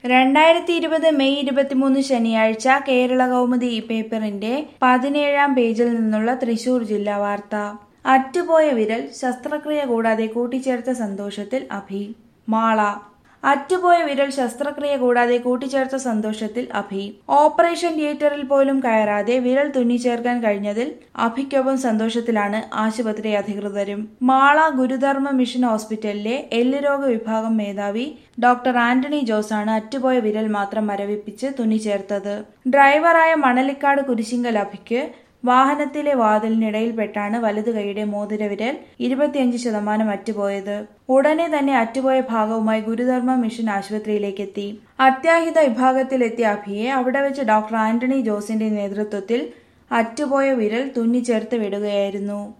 രണ്ടായിരത്തി ഇരുപത് മെയ് ഇരുപത്തിമൂന്ന് ശനിയാഴ്ച കേരള കൗമുദി ഈ പേപ്പറിന്റെ പതിനേഴാം പേജിൽ നിന്നുള്ള തൃശൂർ ജില്ലാ വാർത്ത അറ്റുപോയ വിരൽ ശസ്ത്രക്രിയ കൂടാതെ കൂട്ടിച്ചേർത്ത സന്തോഷത്തിൽ അഭി മാള അറ്റുപോയ വിരൽ ശസ്ത്രക്രിയ കൂടാതെ കൂട്ടിച്ചേർത്ത സന്തോഷത്തിൽ അഭി ഓപ്പറേഷൻ തിയേറ്ററിൽ പോലും കയറാതെ വിരൽ തുന്നിച്ചേർക്കാൻ കഴിഞ്ഞതിൽ അഭിക്കൊപ്പം സന്തോഷത്തിലാണ് ആശുപത്രി അധികൃതരും മാള ഗുരുധർമ്മ മിഷൻ ഹോസ്പിറ്റലിലെ എല്ലുരോഗ വിഭാഗം മേധാവി ഡോക്ടർ ആന്റണി ജോസാണ് അറ്റുപോയ വിരൽ മാത്രം മരവിപ്പിച്ച് തുന്നിച്ചേർത്തത് ഡ്രൈവറായ മണലിക്കാട് കുരിശിങ്കൽ അഭിക്ക് വാഹനത്തിലെ വാതിലിനിടയിൽപ്പെട്ടാണ് വലതു കൈയുടെ മോതിരവിരൽ ഇരുപത്തിയഞ്ച് ശതമാനം അറ്റുപോയത് ഉടനെ തന്നെ അറ്റുപോയ ഭാഗവുമായി ഗുരുധർമ്മ മിഷൻ ആശുപത്രിയിലേക്ക് എത്തി അത്യാഹിത വിഭാഗത്തിലെത്തിയ അഭിയെ അവിടെ വെച്ച് ഡോക്ടർ ആന്റണി ജോസിന്റെ നേതൃത്വത്തിൽ അറ്റുപോയ വിരൽ തുന്നിച്ചേർത്ത് വിടുകയായിരുന്നു